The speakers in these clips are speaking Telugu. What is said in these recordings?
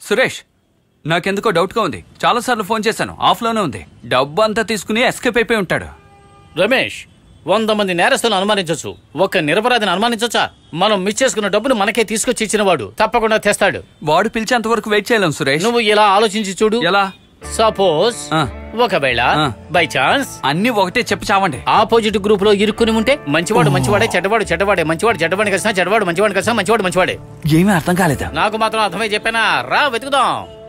సురేష్ నాకెందుకో డౌట్గా ఉంది చాలాసార్లు ఫోన్ చేశాను ఆఫ్లోనే ఉంది డబ్బు అంతా తీసుకుని ఎస్కేప్ అయిపోయి ఉంటాడు రమేష్ వంద మంది నేరస్తులను అనుమానించవచ్చు ఒక నిరపరాధిని అనుమానించవచ్చా మనం మిస్ చేసుకున్న డబ్బును మనకే తీసుకొచ్చి ఇచ్చిన వాడు తప్పకుండా తెస్తాడు వాడు పిలిచేంత వరకు వెయిట్ చేయలేం సురేష్ నువ్వు ఇలా ఆలోచించి చూడు ఎలా సపోజ్ ఆ. ఒకవేళ ఆ. బై ఛాన్స్ అన్ని ఒకటే చెప్పి చావండి ఆపోజిట్ గ్రూప్ లో ఇరుక్కుని ఉంటే మంచివాడు మంచివాడే చెడ్డవాడు చెడ్డవాడే మంచివాడు చెడ్డవాడిని కలిసినా చెడ్డవాడు మంచివాడిని కలిసినా మంచివాడు మంచివాడే ఏమీ అర్థం కాలేదా నాకు మాత్రం అర్థమై చెప్పానా రా వెతుకుదాం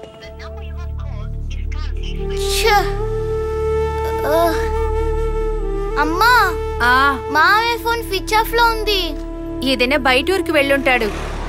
ఛ! ఆ. అమ్మా ఆ మావే ఫోన్ స్విచ్ ఆఫ్ లో ఉంది ఏదైనా బయట ఊరికి వెళ్ళుంటాడు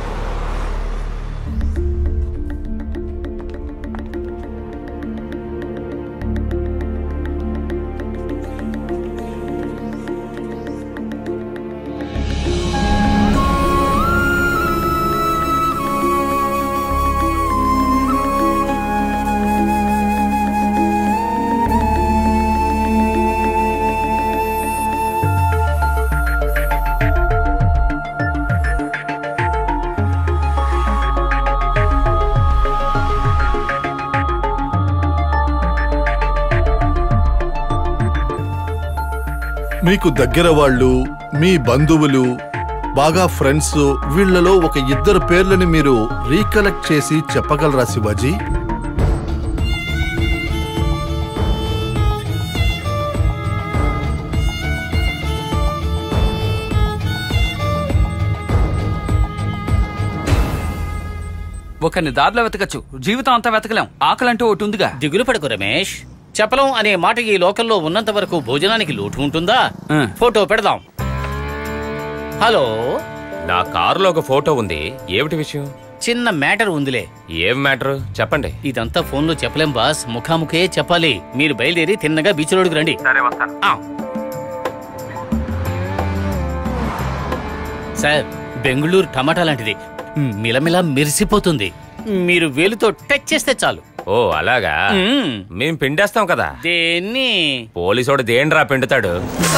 మీకు దగ్గర వాళ్ళు మీ బంధువులు బాగా ఫ్రెండ్స్ వీళ్ళలో ఒక ఇద్దరు పేర్లని మీరు రీకలెక్ట్ చేసి చెప్పగలరా శివాజీ ఒకరిని దారిలో వెతకచ్చు జీవితం అంతా వెతకలేం ఆకలంటూ ఒకటి ఉందిగా దిగులు పడకు రమేష్ చెప్పలం అనే మాట ఈ లోకంలో ఉన్నంత వరకు భోజనానికి లోటు ఉంటుందా ఆ. ఫోటో పెడదాం హలో నా కారులో ఒక ఫోటో ఉంది ఏమిటి విషయం చిన్న మ్యాటర్ ఉందిలే ఏం మ్యాటర్ చెప్పండి ఇదంతా ఫోన్లో చెప్పలేం బాస్ ముఖాముఖే చెప్పాలి మీరు బయలుదేరి తిన్నగా బీచ్ రోడ్డుకు రండి ఆ. సార్ బెంగళూరు టమాటా లాంటిది మిలమిలా మెరిసిపోతుంది మీరు వేలుతో టచ్ చేస్తే చాలు ఓ అలాగా మ్మ్. మేం పిండేస్తాం కదా దేన్ని పోలీసోడు దేండ్రా పిండుతాడు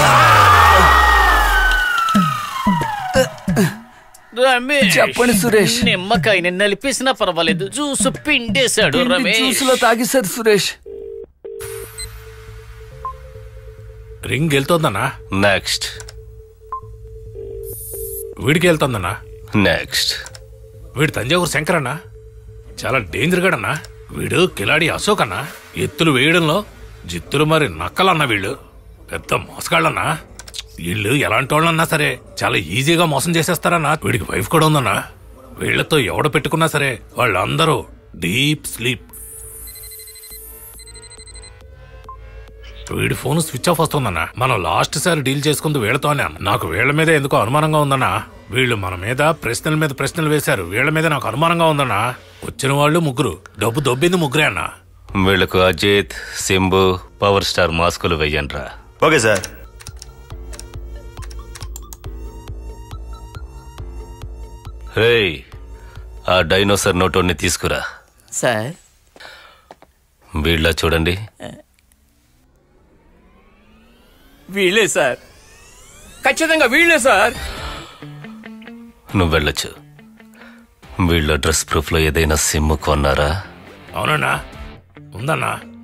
రమేష్ చెప్పండి సురేష్. నిమ్మకాయని నలిపేసినా పర్వాలేదు జ్యూస్ పిండేశాడు రమేష్ జ్యూస్లో తాగేశారు సురేష్ రింగ్ వెళ్తోందన్నా నెక్స్ట్ వీడికి వెళ్తోందన్నా నెక్స్ట్ వీడు తంజావూరు శంకర్ అన్నా చాలా డేంజర్ గాడన్నా వీడు కిలాడి అశోక్ అన్నా ఎత్తులు వేయడంలో జిత్తులు మరి నక్కలన్నా వీళ్ళు పెద్ద మోసగాళ్ళన్నా వీళ్ళు ఎలాంటి వాళ్ళన్నా సరే చాలా ఈజీగా మోసం చేసేస్తారన్నా వీడికి వైఫ్ కూడా ఉందన్నా వీళ్ళతో ఎవడ పెట్టుకున్నా సరే వాళ్ళందరూ డీప్ స్లీప్ వీడి ఫోన్ స్విచ్ ఆఫ్ వస్తుందన్నా మనం లాస్ట్ సారి డీల్ చేసుకుంది వీళ్ళతోనే అన్న నాకు వీళ్ళ మీద ఎందుకో అనుమానంగా ఉందన్నా వీళ్ళు మన మీద ప్రశ్నల మీద ప్రశ్నలు వేశారు వీళ్ళ మీద నాకు అనుమానంగా ఉందన్నా వచ్చిన వాళ్ళు ముగ్గురు డబ్బు దొబ్బింది ముగ్గురే అన్నా వీళ్ళకు అజిత్ సింబు పవర్ స్టార్ మాస్కులు వెయ్యండ్రా ఓకే సార్ హేయ్ ఆ డైనోసర్ నోటోని తీసుకురా సార్ వీళ్ళ చూడండి వీళ్ళే సార్ ఖచ్చితంగా వీళ్ళే సార్ నువ్వు వెళ్ళొచ్చు వీళ్ళ డ్రెస్ ప్రూఫ్ లో ఏదైనా సిమ్ కొన్నారా అవునన్నా ఉందన్నా